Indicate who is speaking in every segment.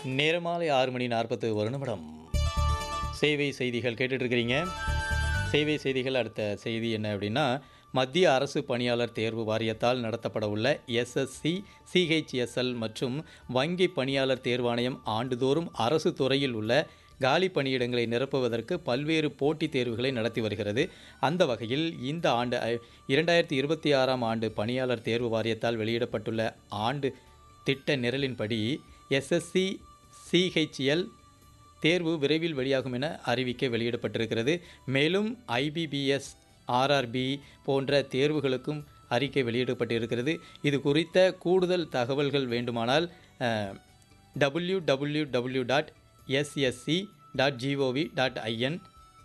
Speaker 1: நேரமாலை ஆறு மணி நாற்பத்து ஒரு நிமிடம் சேவை செய்திகள் கேட்டுட்டு இருக்கிறீங்க சேவை செய்திகள் அடுத்த செய்தி என்ன அப்படின்னா மத்திய அரசு பணியாளர் தேர்வு வாரியத்தால் நடத்தப்பட உள்ள எஸ்எஸ்சி சிஹெச்எஸ்எல் மற்றும் வங்கி பணியாளர் தேர்வாணையம் ஆண்டுதோறும் அரசு துறையில் உள்ள காலி பணியிடங்களை நிரப்புவதற்கு பல்வேறு போட்டித் தேர்வுகளை நடத்தி வருகிறது அந்த வகையில் இந்த ஆண்டு அ, இரண்டாயிரத்தி இருபத்தி ஆறாம் ஆண்டு பணியாளர் தேர்வு வாரியத்தால் வெளியிடப்பட்டுள்ள ஆண்டு திட்ட நிரலின்படி எஸ்எஸ்சி சிஹெச்எல் தேர்வு விரைவில் வெளியாகும் என அறிவிக்க வெளியிடப்பட்டிருக்கிறது மேலும் ஐபிபிஎஸ் ஆர்ஆர்பி போன்ற தேர்வுகளுக்கும் அறிக்கை வெளியிடப்பட்டிருக்கிறது இது குறித்த கூடுதல் தகவல்கள் வேண்டுமானால் W W W dot SSC dot GOV dot IN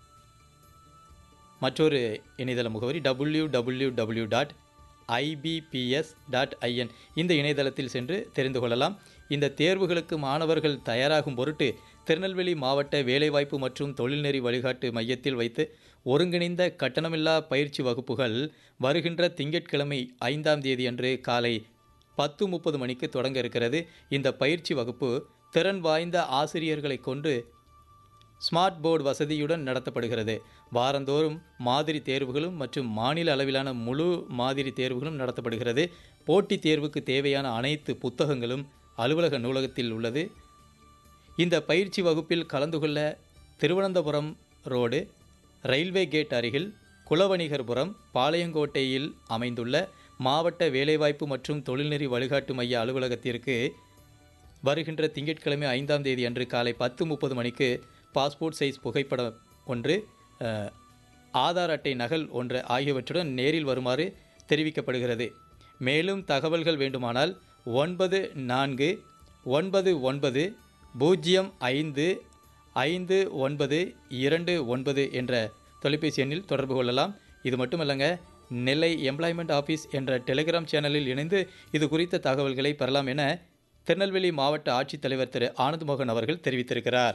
Speaker 1: மற்றொரு இணையதள முகவரி W W W dot IBPS dot IN இந்த இணையதளத்தில் சென்று தெரிந்து கொள்ளலாம் இந்த தேர்வுகளுக்கு மாணவர்கள் தயாராகும் பொருட்டு திருநெல்வேலி மாவட்ட வேலைவாய்ப்பு மற்றும் தொழில்நெறி வழிகாட்டு மையத்தில் வைத்து ஒருங்கிணைந்த கட்டணமில்லா பயிற்சி வகுப்புகள் வருகின்ற திங்கட்கிழமை ஐந்தாம் தேதி அன்று காலை பத்து முப்பது மணிக்கு தொடங்க இருக்கிறது இந்த பயிற்சி வகுப்பு திறன் வாய்ந்த ஆசிரியர்களை கொண்டு ஸ்மார்ட் போர்டு வசதியுடன் நடத்தப்படுகிறது வாரந்தோறும் மாதிரி தேர்வுகளும் மற்றும் மாநில அளவிலான முழு மாதிரி தேர்வுகளும் நடத்தப்படுகிறது போட்டித் தேர்வுக்கு தேவையான அனைத்து புத்தகங்களும் அலுவலக நூலகத்தில் உள்ளது இந்த பயிற்சி வகுப்பில் கலந்து கொள்ள திருவனந்தபுரம் ரோடு ரயில்வே கேட் அருகில் குலவணிகர்புரம் பாளையங்கோட்டையில் அமைந்துள்ள மாவட்ட வேலைவாய்ப்பு மற்றும் தொழில்நெறி வழிகாட்டு மைய அலுவலகத்திற்கு வருகின்ற திங்கட்கிழமை ஐந்தாம் தேதி அன்று காலை பத்து முப்பது மணிக்கு பாஸ்போர்ட் சைஸ் புகைப்படம் ஒன்று அஹ், ஆதார் அட்டை நகல் ஒன்று ஆகியவற்றுடன் நேரில் வருமாறு தெரிவிக்கப்படுகிறது மேலும் தகவல்கள் வேண்டுமானால் ஒன்பது நான்கு ஒன்பது ஒன்பது பூஜ்ஜியம் ஐந்து ஐந்து ஒன்பது இரண்டு ஒன்பது என்ற தொலைபேசி எண்ணில் தொடர்பு கொள்ளலாம் இது மட்டுமல்லங்க நெல்லை எம்ப்ளாய்மெண்ட் ஆஃபீஸ் என்ற டெலிகிராம் சேனலில் இணைந்து இது குறித்த தகவல்களை பெறலாம் என திருநெல்வேலி மாவட்ட ஆட்சித்தலைவர் திரு ஆனந்த் மோகன் அவர்கள் தெரிவித்திருக்கிறார்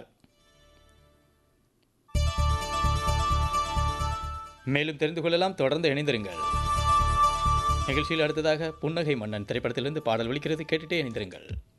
Speaker 1: மேலும் தெரிந்து கொள்ளலாம் தொடர்ந்து இணைந்திருங்கள் நிகழ்ச்சியில் அடுத்ததாக புன்னகை மன்னன் திரைப்படத்திலிருந்து பாடல் ஒலிக்கிறது கேட்டுட்டே இணைந்திருங்கள்